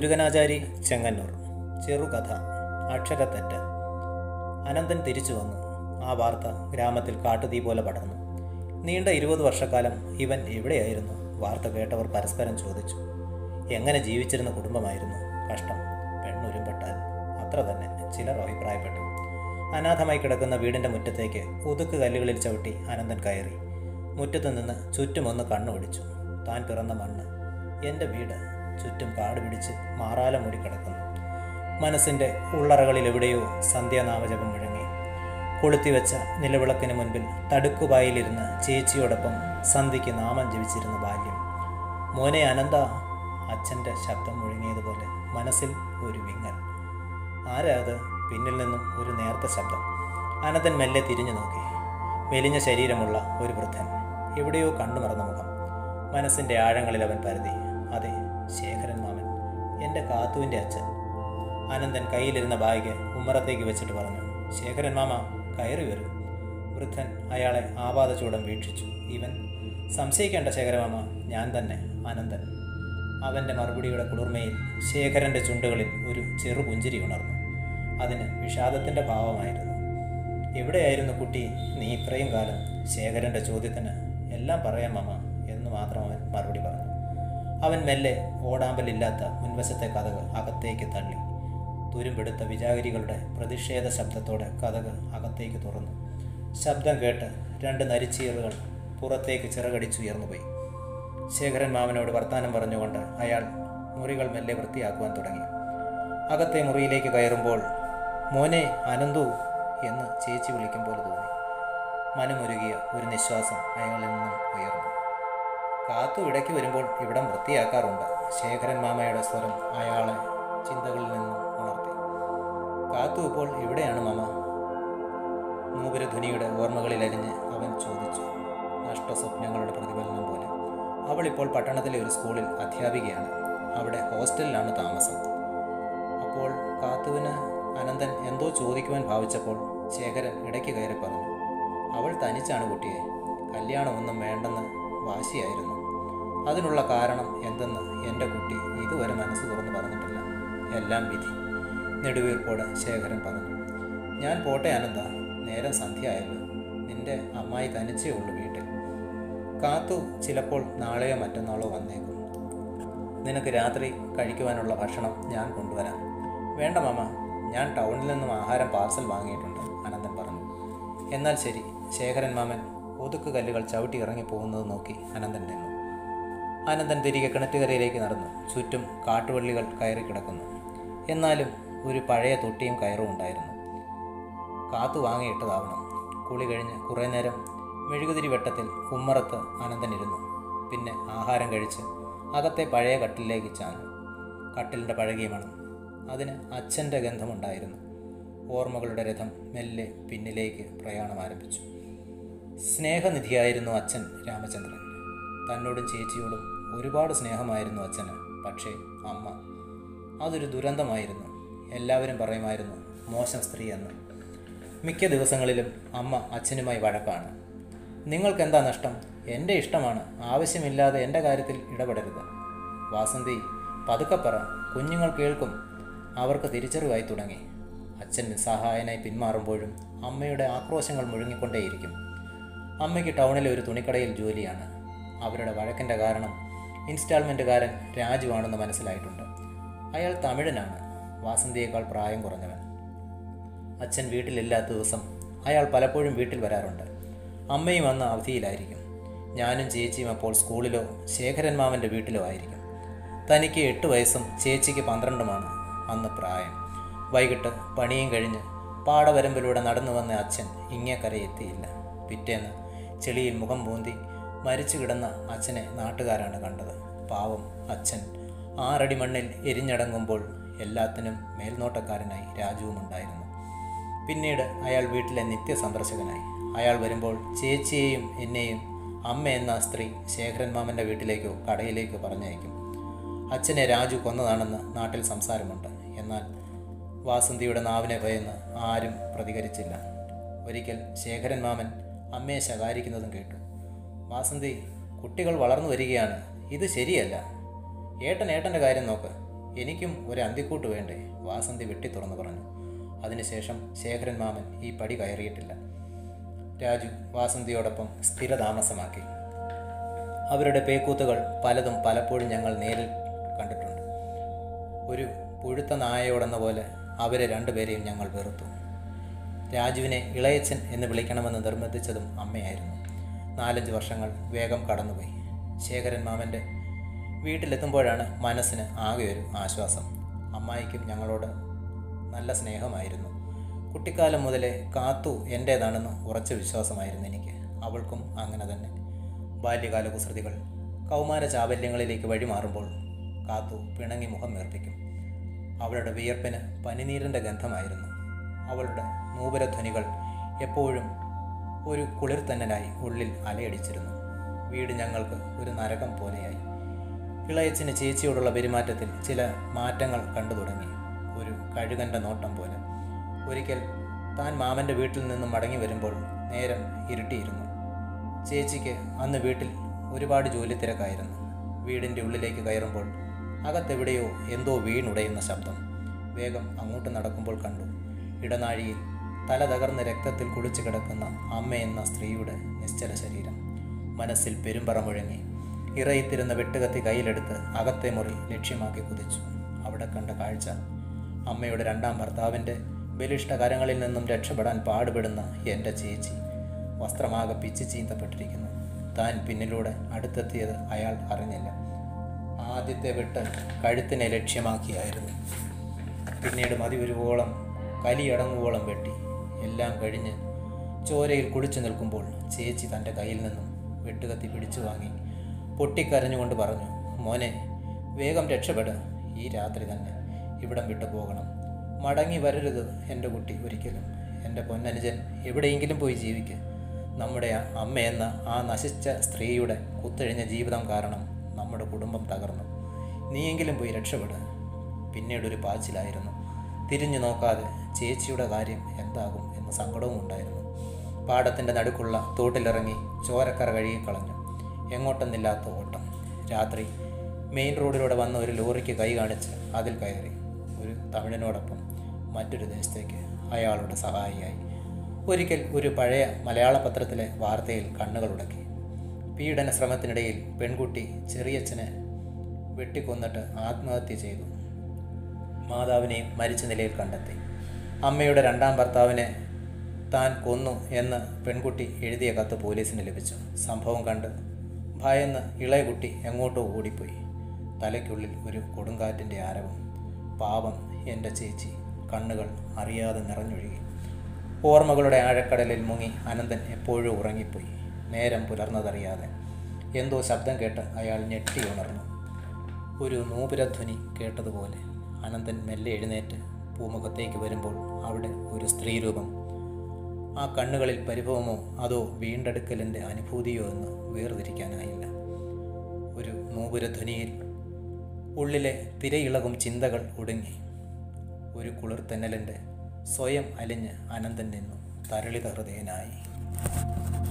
മുരുകനാചാരി ചെങ്ങന്നൂർ ചെറുകഥ അക്ഷരത്തെറ്റ് അനന്തൻ തിരിച്ചു വന്നു ആ വാർത്ത ഗ്രാമത്തിൽ കാട്ടുതീ പോലെ പടർന്നു നീണ്ട ഇരുപത് വർഷക്കാലം ഇവൻ എവിടെയായിരുന്നു വാർത്ത കേട്ടവർ പരസ്പരം ചോദിച്ചു എങ്ങനെ ജീവിച്ചിരുന്ന കുടുംബമായിരുന്നു കഷ്ടം പെണ്ണുരുമ്പെട്ടാൽ അത്ര തന്നെ ചിലർ അഭിപ്രായപ്പെട്ടു അനാഥമായി കിടക്കുന്ന വീടിൻ്റെ മുറ്റത്തേക്ക് ഒതുക്ക് കല്ലുകളിൽ ചവിട്ടി അനന്തൻ കയറി മുറ്റത്ത് നിന്ന് ചുറ്റുമൊന്ന് കണ്ണുപിടിച്ചു താൻ പിറന്ന മണ്ണ് എൻ്റെ വീട് ചുറ്റും കാട് പിടിച്ച് മാറാല മൂടി കിടക്കുന്നു മനസ്സിൻ്റെ ഉള്ളറകളിൽ എവിടെയോ സന്ധ്യാനാമജപം മുഴങ്ങി കൊളുത്തിവെച്ച നിലവിളക്കിന് മുൻപിൽ തടുക്കുപായിലിരുന്ന് ചേച്ചിയോടൊപ്പം സന്ധ്യയ്ക്ക് നാമം ജപിച്ചിരുന്ന ബാല്യം മോനെ അനന്ത അച്ഛൻ്റെ ശബ്ദം മുഴങ്ങിയതുപോലെ മനസ്സിൽ ഒരു വിങ്ങൽ ആരാ അത് പിന്നിൽ നിന്നും ഒരു നേർത്ത ശബ്ദം അനന്തൻ മെല്ലെ തിരിഞ്ഞു നോക്കി മെലിഞ്ഞ ശരീരമുള്ള ഒരു വൃദ്ധൻ എവിടെയോ കണ്ണു മറന്ന മുഖം മനസ്സിൻ്റെ ആഴങ്ങളിൽ അവൻ പരതി അതെ ശേഖരൻ മാമൻ എൻ്റെ കാത്തുവിൻ്റെ അച്ഛൻ അനന്തൻ കയ്യിലിരുന്ന ബാഗ് ഉമ്മറത്തേക്ക് വെച്ചിട്ട് പറഞ്ഞു ശേഖരൻ മാമ കയറി വരൂ വൃദ്ധൻ അയാളെ ആപാദചൂടം വീക്ഷിച്ചു ഇവൻ സംശയിക്കേണ്ട ശേഖരമാമ ഞാൻ തന്നെ അനന്തൻ അവൻ്റെ മറുപടിയുടെ കുളിർമയിൽ ശേഖരൻ്റെ ചുണ്ടുകളിൽ ഒരു ചെറു പുഞ്ചിരി ഉണർന്നു അതിന് വിഷാദത്തിൻ്റെ ഭാവമായിരുന്നു എവിടെയായിരുന്നു കുട്ടി നീ ഇത്രയും കാലം ശേഖരൻ്റെ ചോദ്യത്തിന് എല്ലാം പറയാം മാമ എന്ന് മാത്രം അവൻ മറുപടി പറഞ്ഞു അവൻ മെല്ലെ ഓടാമ്പലില്ലാത്ത മുൻവശത്തെ കഥക് അകത്തേക്ക് തള്ളി തുരുമ്പെടുത്ത വിജാഗിരികളുടെ പ്രതിഷേധ ശബ്ദത്തോടെ കഥക് അകത്തേക്ക് തുറന്നു ശബ്ദം കേട്ട് രണ്ട് നരിച്ചീറുകൾ പുറത്തേക്ക് ചിറകടിച്ചുയർന്നുപോയി ശേഖരൻ മാമനോട് വർത്താനം പറഞ്ഞുകൊണ്ട് അയാൾ മുറികൾ മെല്ലെ വൃത്തിയാക്കുവാൻ തുടങ്ങി അകത്തെ മുറിയിലേക്ക് കയറുമ്പോൾ മോനെ അനന്തു എന്ന് ചേച്ചി വിളിക്കും പോലെ തോന്നി മനമൊരുകിയ ഒരു നിശ്വാസം അയാളിൽ നിന്നും ഉയർന്നു കാത്തു ഇടയ്ക്ക് വരുമ്പോൾ ഇവിടം വൃത്തിയാക്കാറുണ്ട് ശേഖരൻ മാമയുടെ സ്വരം അയാളെ ചിന്തകളിൽ നിന്നും ഉണർത്തി കാത്തു ഇപ്പോൾ എവിടെയാണ് മാമ നൂപുരധ്വനിയുടെ ഓർമ്മകളിൽ അരിഞ്ഞ് അവൻ ചോദിച്ചു നഷ്ടസ്വപ്നങ്ങളുടെ പ്രതിഫലനം പോലെ അവൾ ഇപ്പോൾ പട്ടണത്തിലെ ഒരു സ്കൂളിൽ അധ്യാപികയാണ് അവിടെ ഹോസ്റ്റലിലാണ് താമസം അപ്പോൾ കാത്തുവിന് അനന്തൻ എന്തോ ചോദിക്കുവാൻ ഭാവിച്ചപ്പോൾ ശേഖരൻ ഇടയ്ക്ക് കയറി പറഞ്ഞു അവൾ തനിച്ചാണ് കുട്ടിയെ കല്യാണമൊന്നും വേണ്ടെന്ന് വാശിയായിരുന്നു അതിനുള്ള കാരണം എന്തെന്ന് എൻ്റെ കുട്ടി ഇതുവരെ മനസ്സ് തുറന്ന് പറഞ്ഞിട്ടില്ല എല്ലാം വിധി നെടുവീർപ്പോട് ശേഖരൻ പറഞ്ഞു ഞാൻ പോട്ടെ അനന്ത നേരം സന്ധ്യയായല്ലോ നിന്റെ അമ്മായി തനിച്ചേ ഉള്ളൂ വീട്ടിൽ കാത്തു ചിലപ്പോൾ നാളെയോ മറ്റന്നാളോ വന്നേക്കും നിനക്ക് രാത്രി കഴിക്കുവാനുള്ള ഭക്ഷണം ഞാൻ കൊണ്ടുവരാം വേണ്ട മാമ ഞാൻ ടൗണിൽ നിന്നും ആഹാരം പാർസൽ വാങ്ങിയിട്ടുണ്ട് അനന്തൻ പറഞ്ഞു എന്നാൽ ശരി ശേഖരൻ മാമൻ ഒതുക്ക് കല്ലുകൾ ചവിട്ടി ഇറങ്ങി പോകുന്നത് നോക്കി അനന്തൻ നിന്നു അനന്തൻ തിരികെ കിണറ്റുകരയിലേക്ക് നടന്നു ചുറ്റും കാട്ടുവള്ളികൾ കയറി കിടക്കുന്നു എന്നാലും ഒരു പഴയ തൊട്ടിയും കയറും ഉണ്ടായിരുന്നു കാത്തു വാങ്ങിയിട്ടതാവണം കുളി കഴിഞ്ഞ് കുറേ നേരം മെഴുകുതിരി വെട്ടത്തിൽ ഉമ്മറത്ത് അനന്തൻ ഇരുന്നു പിന്നെ ആഹാരം കഴിച്ച് അകത്തെ പഴയ കട്ടിലേക്ക് ചാഞ്ഞു കട്ടിലിൻ്റെ പഴകിയ മണം അതിന് അച്ഛൻ്റെ ഗന്ധമുണ്ടായിരുന്നു ഓർമ്മകളുടെ രഥം മെല്ലെ പിന്നിലേക്ക് പ്രയാണം ആരംഭിച്ചു സ്നേഹനിധിയായിരുന്നു അച്ഛൻ രാമചന്ദ്രൻ തന്നോടും ചേച്ചിയോടും ഒരുപാട് സ്നേഹമായിരുന്നു അച്ഛന് പക്ഷേ അമ്മ അതൊരു ദുരന്തമായിരുന്നു എല്ലാവരും പറയുമായിരുന്നു മോശം സ്ത്രീ എന്ന് മിക്ക ദിവസങ്ങളിലും അമ്മ അച്ഛനുമായി വഴക്കാണ് നിങ്ങൾക്കെന്താ നഷ്ടം എൻ്റെ ഇഷ്ടമാണ് ആവശ്യമില്ലാതെ എൻ്റെ കാര്യത്തിൽ ഇടപെടരുത് വാസന്തി പതുക്കെ പറ കുഞ്ഞുങ്ങൾ കേൾക്കും അവർക്ക് തിരിച്ചറിവായി തുടങ്ങി അച്ഛൻ നിസ്സഹായനായി പിന്മാറുമ്പോഴും അമ്മയുടെ ആക്രോശങ്ങൾ മുഴുങ്ങിക്കൊണ്ടേയിരിക്കും അമ്മയ്ക്ക് ടൗണിലെ ഒരു തുണിക്കടയിൽ ജോലിയാണ് അവരുടെ വഴക്കിൻ്റെ കാരണം ഇൻസ്റ്റാൾമെൻറ്റുകാരൻ രാജുവാണെന്ന് മനസ്സിലായിട്ടുണ്ട് അയാൾ തമിഴനാണ് വാസന്തിയേക്കാൾ പ്രായം കുറഞ്ഞവൻ അച്ഛൻ വീട്ടിലില്ലാത്ത ദിവസം അയാൾ പലപ്പോഴും വീട്ടിൽ വരാറുണ്ട് അമ്മയും അന്ന് അവധിയിലായിരിക്കും ഞാനും ചേച്ചിയും അപ്പോൾ സ്കൂളിലോ ശേഖരൻ മാമൻ്റെ വീട്ടിലോ ആയിരിക്കും തനിക്ക് എട്ട് വയസ്സും ചേച്ചിക്ക് പന്ത്രണ്ടുമാണ് അന്ന് പ്രായം വൈകിട്ട് പണിയും കഴിഞ്ഞ് പാടവരമ്പിലൂടെ നടന്നു വന്ന അച്ഛൻ ഇങ്ങേക്കര എത്തിയില്ല പിറ്റേന്ന് ചെളിയിൽ മുഖം പൂന്തി മരിച്ചു കിടന്ന അച്ഛനെ നാട്ടുകാരാണ് കണ്ടത് പാവം അച്ഛൻ ആറടി മണ്ണിൽ എരിഞ്ഞടങ്ങുമ്പോൾ എല്ലാത്തിനും മേൽനോട്ടക്കാരനായി രാജുവും ഉണ്ടായിരുന്നു പിന്നീട് അയാൾ വീട്ടിലെ നിത്യ സന്ദർശകനായി അയാൾ വരുമ്പോൾ ചേച്ചിയെയും എന്നെയും അമ്മ എന്ന സ്ത്രീ ശേഖരൻ മാമൻ്റെ വീട്ടിലേക്കോ കടയിലേക്കോ പറഞ്ഞയക്കും അച്ഛനെ രാജു കൊന്നതാണെന്ന് നാട്ടിൽ സംസാരമുണ്ട് എന്നാൽ വാസന്തിയുടെ നാവിനെ ഭയന്ന് ആരും പ്രതികരിച്ചില്ല ഒരിക്കൽ ശേഖരൻ മാമൻ അമ്മയെ ശകാരിക്കുന്നതും കേട്ടു വാസന്തി കുട്ടികൾ വളർന്നു വരികയാണ് ഇത് ശരിയല്ല ഏട്ടൻ ഏട്ടൻ്റെ കാര്യം നോക്ക് എനിക്കും ഒരു അന്തിക്കൂട്ട് വേണ്ടേ വാസന്തി വെട്ടി തുറന്നു പറഞ്ഞു അതിനുശേഷം ശേഖരൻ മാമൻ ഈ പടി കയറിയിട്ടില്ല രാജു വാസന്തിയോടൊപ്പം സ്ഥിരതാമസമാക്കി അവരുടെ പേക്കൂത്തുകൾ പലതും പലപ്പോഴും ഞങ്ങൾ നേരിൽ കണ്ടിട്ടുണ്ട് ഒരു പുഴുത്ത നായയോടെന്ന പോലെ അവരെ രണ്ടുപേരെയും ഞങ്ങൾ വെറുത്തു രാജുവിനെ ഇളയച്ചൻ എന്ന് വിളിക്കണമെന്ന് നിർബന്ധിച്ചതും അമ്മയായിരുന്നു നാലഞ്ച് വർഷങ്ങൾ വേഗം കടന്നുപോയി ശേഖരൻ മാമൻ്റെ വീട്ടിലെത്തുമ്പോഴാണ് മനസ്സിന് ആകെ ഒരു ആശ്വാസം അമ്മായിക്കും ഞങ്ങളോട് നല്ല സ്നേഹമായിരുന്നു കുട്ടിക്കാലം മുതലേ കാത്തു എൻ്റേതാണെന്ന് ഉറച്ച വിശ്വാസമായിരുന്നു എനിക്ക് അവൾക്കും അങ്ങനെ തന്നെ ബാല്യകാല കുസൃതികൾ കൗമാര ചാബല്യങ്ങളിലേക്ക് വഴിമാറുമ്പോൾ കാത്തു പിണങ്ങി മുഖം നേർപ്പിക്കും അവളുടെ വിയർപ്പിന് പനിനീരിൻ്റെ ഗന്ധമായിരുന്നു അവളുടെ നൂപരധ്വനികൾ എപ്പോഴും ഒരു കുളിർത്തന്നലായി ഉള്ളിൽ അലയടിച്ചിരുന്നു വീട് ഞങ്ങൾക്ക് ഒരു നരകം പോലെയായി ഇളയച്ചിന് ചേച്ചിയോടുള്ള പെരുമാറ്റത്തിൽ ചില മാറ്റങ്ങൾ കണ്ടു തുടങ്ങി ഒരു കഴുകൻ്റെ നോട്ടം പോലെ ഒരിക്കൽ താൻ മാമൻ്റെ വീട്ടിൽ നിന്നും മടങ്ങി വരുമ്പോൾ നേരം ഇരുട്ടിയിരുന്നു ചേച്ചിക്ക് അന്ന് വീട്ടിൽ ഒരുപാട് ജോലി തിരക്കായിരുന്നു വീടിൻ്റെ ഉള്ളിലേക്ക് കയറുമ്പോൾ അകത്തെവിടെയോ എന്തോ വീണുടയുന്ന ശബ്ദം വേഗം അങ്ങോട്ട് നടക്കുമ്പോൾ കണ്ടു ഇടനാഴിയിൽ തല തകർന്ന് രക്തത്തിൽ കുളിച്ചു കിടക്കുന്ന അമ്മയെന്ന സ്ത്രീയുടെ നിശ്ചല ശരീരം മനസ്സിൽ പെരുമ്പറ മുഴങ്ങി ഇറയിത്തിരുന്ന വെട്ടുകത്തി കയ്യിലെടുത്ത് അകത്തെ മുറി ലക്ഷ്യമാക്കി കുതിച്ചു അവിടെ കണ്ട കാഴ്ച അമ്മയുടെ രണ്ടാം ഭർത്താവിൻ്റെ ബലിഷ്ഠ കരങ്ങളിൽ നിന്നും രക്ഷപ്പെടാൻ പാടുപെടുന്ന എൻ്റെ ചേച്ചി വസ്ത്രമാകെ പിച്ച് ചീന്തപ്പെട്ടിരിക്കുന്നു താൻ പിന്നിലൂടെ അടുത്തെത്തിയത് അയാൾ അറിഞ്ഞില്ല ആദ്യത്തെ വെട്ട് കഴുത്തിനെ ലക്ഷ്യമാക്കിയായിരുന്നു പിന്നീട് മതി വരുവോളം കലിയടങ്ങുവോളം വെട്ടി എല്ലാം കഴിഞ്ഞ് ചോരയിൽ കുളിച്ചു നിൽക്കുമ്പോൾ ചേച്ചി തൻ്റെ കയ്യിൽ നിന്നും വെട്ടുകത്തി പിടിച്ചു വാങ്ങി പൊട്ടിക്കരഞ്ഞുകൊണ്ട് പറഞ്ഞു മോനെ വേഗം രക്ഷപ്പെട് ഈ രാത്രി തന്നെ ഇവിടം വിട്ടു പോകണം മടങ്ങി വരരുത് എൻ്റെ കുട്ടി ഒരിക്കലും എൻ്റെ പൊന്നനുജൻ എവിടെയെങ്കിലും പോയി ജീവിക്ക് നമ്മുടെ ആ അമ്മയെന്ന ആ നശിച്ച സ്ത്രീയുടെ കുത്തഴിഞ്ഞ ജീവിതം കാരണം നമ്മുടെ കുടുംബം തകർന്നു നീയെങ്കിലും പോയി രക്ഷപ്പെട് പിന്നീടൊരു പാച്ചിലായിരുന്നു തിരിഞ്ഞു നോക്കാതെ ചേച്ചിയുടെ കാര്യം എന്താകും എന്ന സങ്കടവും ഉണ്ടായിരുന്നു പാടത്തിൻ്റെ നടുക്കുള്ള തോട്ടിലിറങ്ങി ചോരക്കറ കഴുകിക്കളഞ്ഞു എങ്ങോട്ടെന്നില്ലാത്ത ഓട്ടം രാത്രി മെയിൻ റോഡിലൂടെ വന്ന ഒരു ലോറിക്ക് കൈ കാണിച്ച് അതിൽ കയറി ഒരു തമിഴനോടൊപ്പം മറ്റൊരു ദേശത്തേക്ക് അയാളുടെ സഹായിയായി ഒരിക്കൽ ഒരു പഴയ മലയാള പത്രത്തിലെ വാർത്തയിൽ കണ്ണുകളുടക്കി പീഡന ശ്രമത്തിനിടയിൽ പെൺകുട്ടി ചെറിയച്ഛനെ വെട്ടിക്കൊന്നിട്ട് ആത്മഹത്യ ചെയ്തു മാതാവിനെയും മരിച്ച നിലയിൽ കണ്ടെത്തി അമ്മയുടെ രണ്ടാം ഭർത്താവിനെ താൻ കൊന്നു എന്ന് പെൺകുട്ടി എഴുതിയ കത്ത് പോലീസിന് ലഭിച്ചു സംഭവം കണ്ട് ഭയന്ന് ഇളയ കുട്ടി എങ്ങോട്ടോ ഓടിപ്പോയി തലയ്ക്കുള്ളിൽ ഒരു കൊടുങ്കാറ്റിൻ്റെ ആരവം പാവം എൻ്റെ ചേച്ചി കണ്ണുകൾ അറിയാതെ നിറഞ്ഞൊഴുകി ഓർമ്മകളുടെ ആഴക്കടലിൽ മുങ്ങി അനന്തൻ എപ്പോഴും ഉറങ്ങിപ്പോയി നേരം പുലർന്നതറിയാതെ എന്തോ ശബ്ദം കേട്ട് അയാൾ ഞെട്ടി ഉണർന്നു ഒരു നൂപുരധ്വനി കേട്ടതുപോലെ അനന്തൻ മെല്ലെ എഴുന്നേറ്റ് പൂമുഖത്തേക്ക് വരുമ്പോൾ അവിടെ ഒരു സ്ത്രീരൂപം ആ കണ്ണുകളിൽ പരിഭവമോ അതോ വീണ്ടെടുക്കലിൻ്റെ അനുഭൂതിയോ എന്ന് വേർതിരിക്കാനായില്ല ഒരു നൂപുരധ്വനിയിൽ ഉള്ളിലെ തിരയിളകും ചിന്തകൾ ഒടുങ്ങി ഒരു കുളിർത്തന്നലിൻ്റെ സ്വയം അലിഞ്ഞ് അനന്തൻ നിന്നു തരളിത ഹൃദയനായി